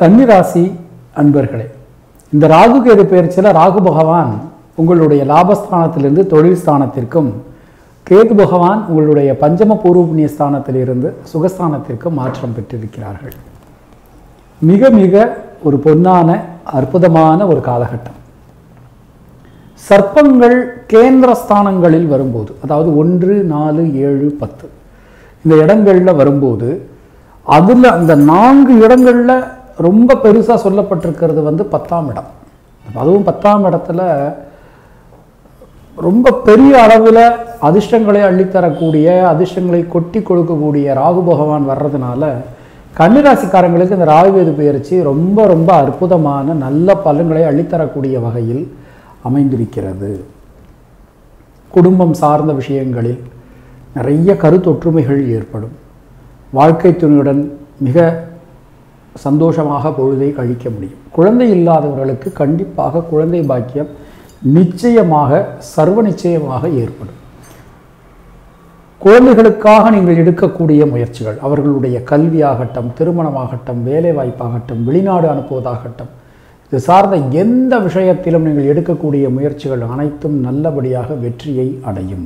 கன்னிராசி அன்பர்களே இந்த ராகு கேது பயிற்சியில் ராகு பகவான் உங்களுடைய லாபஸ்தானத்திலிருந்து தொழில் ஸ்தானத்திற்கும் கேது பகவான் உங்களுடைய பஞ்சம பூர்வ புண்ணிய ஸ்தானத்திலிருந்து சுகஸ்தானத்திற்கு மாற்றம் பெற்றிருக்கிறார்கள் மிக மிக ஒரு பொன்னான அற்புதமான ஒரு காலகட்டம் சர்ப்பங்கள் கேந்திர ஸ்தானங்களில் வரும்போது அதாவது ஒன்று நாலு ஏழு பத்து இந்த இடங்களில் வரும்போது அதில் அந்த நான்கு இடங்களில் ரொம்ப பெருசாக சொல்லப்பட்டிருக்கிறது வந்து பத்தாம் இடம் அதுவும் பத்தாம் இடத்துல ரொம்ப பெரிய அளவில் அதிர்ஷ்டங்களை அள்ளித்தரக்கூடிய அதிர்ஷ்டங்களை கொட்டி கொடுக்கக்கூடிய ராகு பகவான் வர்றதுனால கன்னிராசிக்காரங்களுக்கு இந்த ராகுவேது பயிற்சி ரொம்ப ரொம்ப அற்புதமான நல்ல பலன்களை அள்ளித்தரக்கூடிய வகையில் அமைந்திருக்கிறது குடும்பம் சார்ந்த விஷயங்களில் நிறைய கருத்தொற்றுமைகள் ஏற்படும் வாழ்க்கை துணையுடன் மிக சந்தோஷமாக பொழுதை கழிக்க முடியும் குழந்தை இல்லாதவர்களுக்கு கண்டிப்பாக குழந்தை பாக்கியம் நிச்சயமாக சர்வ நிச்சயமாக ஏற்படும் குழந்தைகளுக்காக நீங்கள் எடுக்கக்கூடிய முயற்சிகள் அவர்களுடைய கல்வியாகட்டும் திருமணமாகட்டும் வேலைவாய்ப்பாகட்டும் வெளிநாடு அனுப்புவதாகட்டும் இது சார்ந்த எந்த விஷயத்திலும் நீங்கள் எடுக்கக்கூடிய முயற்சிகள் அனைத்தும் நல்லபடியாக வெற்றியை அடையும்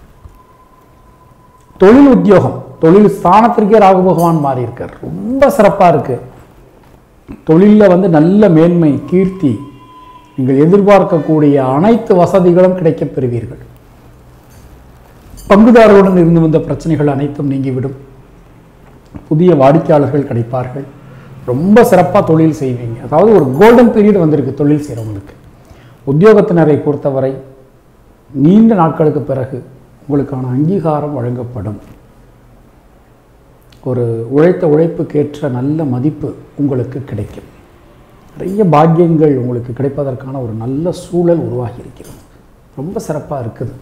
தொழில் உத்தியோகம் தொழில் ஸ்தானத்திற்கே ராகு பகவான் மாறி இருக்கார் ரொம்ப சிறப்பாக இருக்கு தொழிலில் வந்து நல்ல மேன்மை கீர்த்தி நீங்கள் எதிர்பார்க்கக்கூடிய அனைத்து வசதிகளும் கிடைக்கப் பெறுவீர்கள் பங்குதாரருடன் இருந்து வந்த பிரச்சனைகள் அனைத்தும் நீங்கிவிடும் புதிய வாடிக்கையாளர்கள் கிடைப்பார்கள் ரொம்ப சிறப்பாக தொழில் செய்வீங்க அதாவது ஒரு கோல்டன் பீரியட் வந்திருக்கு தொழில் செய்கிறவங்களுக்கு உத்தியோகத்தினரை பொறுத்தவரை நீண்ட நாட்களுக்கு பிறகு உங்களுக்கான அங்கீகாரம் வழங்கப்படும் ஒரு உழைத்த உழைப்புக்கேற்ற நல்ல மதிப்பு உங்களுக்கு கிடைக்கும் நிறைய பாக்கியங்கள் உங்களுக்கு கிடைப்பதற்கான ஒரு நல்ல சூழல் உருவாகி இருக்கிறது ரொம்ப சிறப்பாக இருக்குது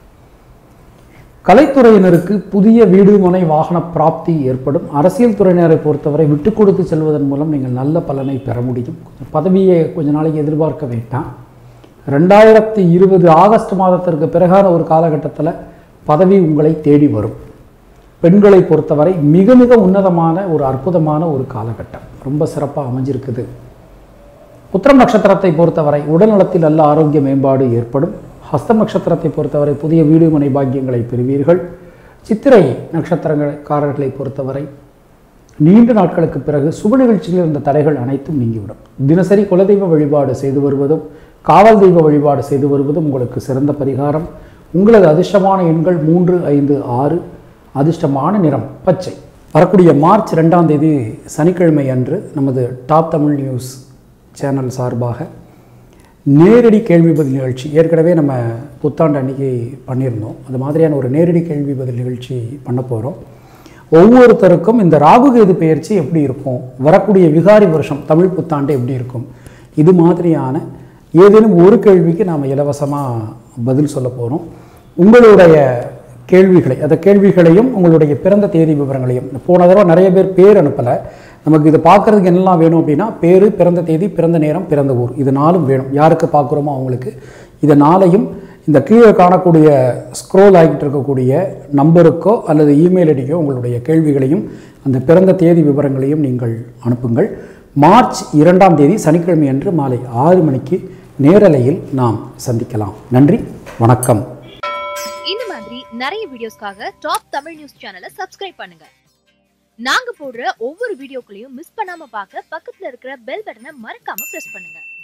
கலைத்துறையினருக்கு புதிய வீடு மனை வாகன பிராப்தி ஏற்படும் அரசியல் துறையினரை பொறுத்தவரை விட்டு கொடுத்து செல்வதன் மூலம் நீங்கள் நல்ல பலனை பெற முடியும் பதவியை கொஞ்ச நாளைக்கு எதிர்பார்க்க வேண்டாம் ரெண்டாயிரத்தி இருபது ஆகஸ்ட் மாதத்திற்கு பிறகான ஒரு காலகட்டத்தில் பதவி உங்களை தேடி வரும் பெண்களை பொறுத்தவரை மிக மிக உன்னதமான ஒரு அற்புதமான ஒரு காலகட்டம் ரொம்ப சிறப்பாக அமைஞ்சிருக்குது உத்திரம் நட்சத்திரத்தை பொறுத்தவரை உடல்நலத்தில் நல்ல ஆரோக்கிய மேம்பாடு ஏற்படும் ஹஸ்தம் நட்சத்திரத்தை பொறுத்தவரை புதிய வீடு மனை பாக்கியங்களை பெறுவீர்கள் சித்திரை நட்சத்திரக்காரர்களை பொறுத்தவரை நீண்ட நாட்களுக்கு பிறகு சுப நிகழ்ச்சியில் இருந்த தடைகள் அனைத்தும் நீங்கிவிடும் தினசரி குலதெய்வ வழிபாடு செய்து வருவதும் காவல் தெய்வ வழிபாடு செய்து வருவதும் உங்களுக்கு சிறந்த பரிகாரம் உங்களது அதிர்ஷ்டமான எண்கள் மூன்று ஐந்து ஆறு அதிர்ஷ்டமான நிறம் பச்சை வரக்கூடிய மார்ச் ரெண்டாம் தேதி சனிக்கிழமை அன்று நமது டாப் தமிழ் நியூஸ் சேனல் சார்பாக நேரடி கேள்வி பதில் நிகழ்ச்சி ஏற்கனவே நம்ம புத்தாண்டு அன்னைக்கு பண்ணியிருந்தோம் அது மாதிரியான ஒரு நேரடி கேள்வி பதில் நிகழ்ச்சி பண்ண போகிறோம் ஒவ்வொருத்தருக்கும் இந்த ராகுகேது பெயர்ச்சி எப்படி இருக்கும் வரக்கூடிய விகாரி வருஷம் தமிழ் புத்தாண்டு எப்படி இருக்கும் இது மாதிரியான ஏதேனும் ஒரு கேள்விக்கு நாம் இலவசமாக பதில் சொல்ல போகிறோம் உங்களுடைய கேள்விகளை அந்த கேள்விகளையும் உங்களுடைய பிறந்த தேதி விவரங்களையும் போன தடவை நிறைய பேர் பேர் அனுப்பலை நமக்கு இதை பார்க்குறதுக்கு என்னெல்லாம் வேணும் அப்படின்னா பேர் பிறந்த தேதி பிறந்த நேரம் பிறந்த ஊர் இது நாலும் வேணும் யாருக்கு பார்க்குறோமோ அவங்களுக்கு இதை நாளையும் இந்த கீழே காணக்கூடிய ஸ்க்ரோல் ஆகிட்டு இருக்கக்கூடிய நம்பருக்கோ அல்லது இமெயில் ஐடிக்கோ உங்களுடைய கேள்விகளையும் அந்த பிறந்த தேதி விவரங்களையும் நீங்கள் அனுப்புங்கள் மார்ச் இரண்டாம் தேதி சனிக்கிழமை அன்று மாலை ஆறு மணிக்கு நேரலையில் நாம் சந்திக்கலாம் நன்றி வணக்கம் இந்த மாதிரி நிறைய வீடியோஸ்க்காக டாப் தமிழ் நியூஸ் சேனலை சப்ஸ்கிரைப் பண்ணுங்க நாங்க போடுற ஒவ்வொரு வீடியோக்களையும் மிஸ் பண்ணாம பார்க்க பக்கத்துல இருக்கிற பெல் பட்டனை மறக்காம பிரஸ் பண்ணுங்க